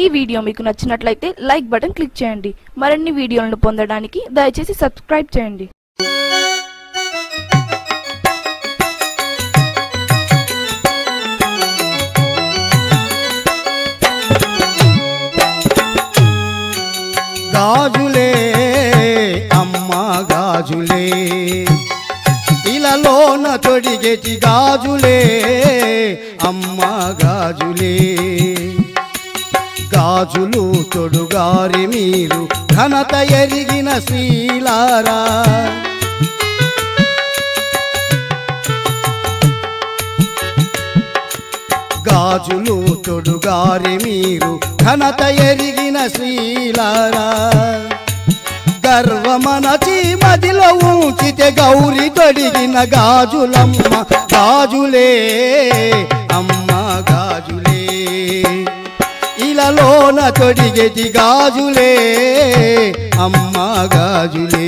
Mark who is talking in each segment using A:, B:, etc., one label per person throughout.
A: ఈ వీడియో మీకు నచ్చినట్లయితే లైక్ బటన్ క్లిక్ చేయండి మరిన్ని వీడియోలను పొందడానికి దయచేసి సబ్స్క్రైబ్ చేయండి
B: గాజులే అమ్మ గాజులే ఇలలోన తొడిగెటి గాజులే అమ్మ గాజులే గాజులు తొడుగారి మీరు ఘనత ఎరిగిన శ్రీలారా గాజులు తొడుగారి మీరు ఘనత ఎరిగిన శ్రీలారా గర్వమనచి మదిలో ఉంచితే గౌరి తొడిగిన గాజులమ్మ గాజులే అమ్మ గాజులే ఇలలోన తొడిగెటి గాజులే అమ్మ గాజులే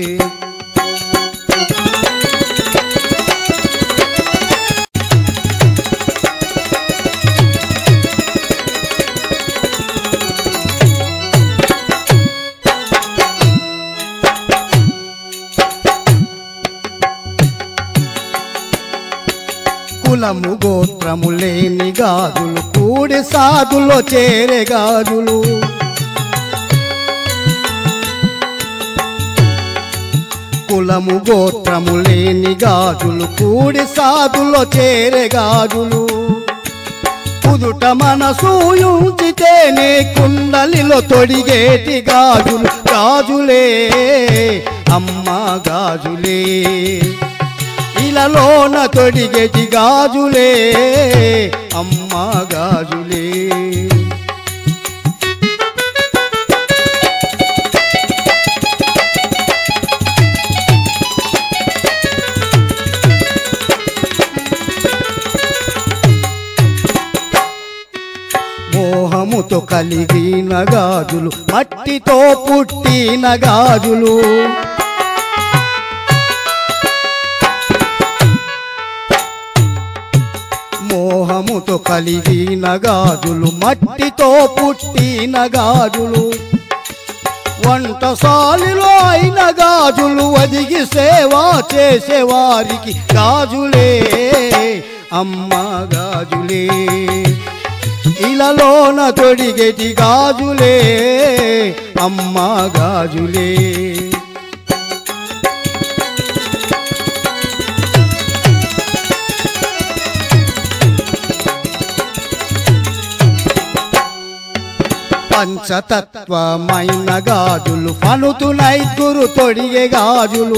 B: కులము గోత్రము లేని గాజులు కూడి సాధులో చేరే గాజులు కులము గోత్రము లేని గాజులు కూడి సాధులో చేరే గాజులు కుదుట మనసు ఉంచితేనే కుండలిలో తొడిగేటి గాజులు గాజులే అమ్మ గాజులే ఇలలోన తొడిగేటి గాజులే అమ్మ గాజులే మోహముతో కలిగిన గాజులు మట్టితో పుట్టిన గాజులు మోహముతో కలిగిన గాజులు మట్టితో పుట్టిన గాజులు వంటసాలిలో అయిన గాజులు ఒదిగి సేవా చేసేవారికి గాజులే అమ్మ గాజులే ఇలలోన తొడిగెటి గాజులే అమ్మ గాజులే పంచతత్వమైన గాజులు ఫనుతు నైద్గురు తొడిగే గాజులు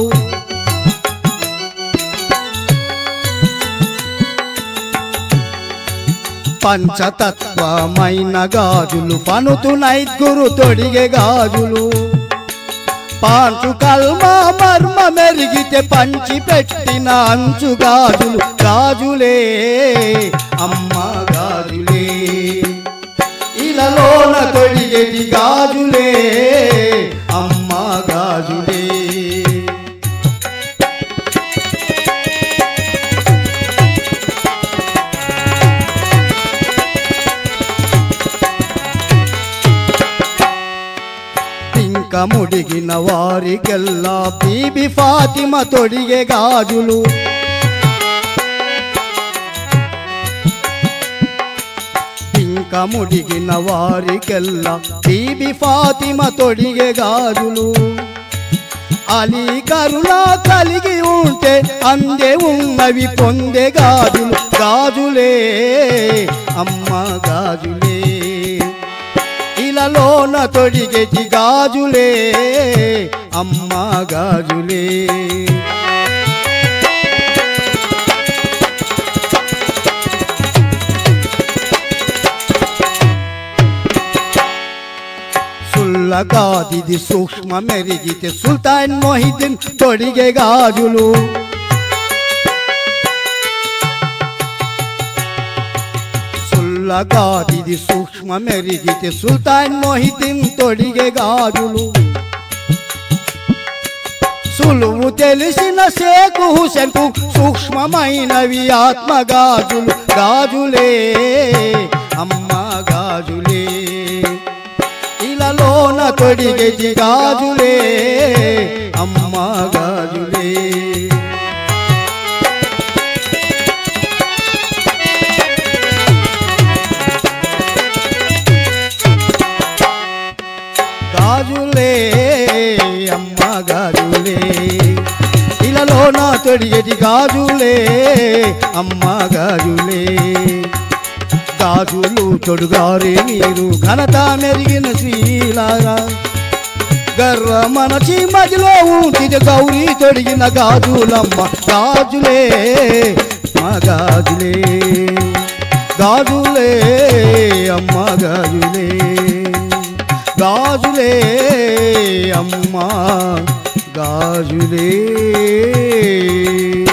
B: పంచతత్వమైన గాజులు ఫనుతు నైద్గురు తొడిగే గాజులు పాంచు కల్మ మర్మ మెరిగితే పంచి పెట్టిన అంచు గాజులు గాజులే అమ్మ గాజులే ఇలలోన తొడిగేటి గాజులే అమ్మ గాజులే పింక ముడిగిన వారికెల్లా బీబి ఫాతిమ తొడిగే గాజులు పింక ముడిగిన వారికెల్లా బీబి ఫాతిమ తొడిగే గాజులు అలీ కరుణ కలిగి ఉంటే అందే ఉన్నవి పొందే గాజులు గాజులే అమ్మ గాజులే ఇలలోన తొడిగెటి గాజులే అమ్మ గాజులే సుల్లగాదిది సూక్ష్మ మెరిగితే సుల్తాన్ మొహిద్దీన్ తొడిగే గాజులు సుల్లగాదిది సూక్ష్మ మెరిగితే సుల్తాన్ మొహిద్దీన్ తొడిగే గాజులు సులువు తెలిసిన షేకు హుసేన్ కు సూక్ష్మమైనవి ఆత్మ గాజులు గాజులే అమ్మ గాజులే ఇలలోన తొడిగేటి గాజులే అమ్మ గాజులే గాజులే అమ్మ గాజులే ఇలలోన తొడిగేటి గాజులే అమ్మ గాజులే గాజులు తొడుగారే మీరు ఘనత మెరిగిన శ్రీలారా గర్వ మనచి మదిలో ఉంటిది గౌరీ తొడిగిన గాజులమ్మ గాజులే మా గాజులే గాజులే అమ్మ గాజులే గాజులే అమ్మ గాజులే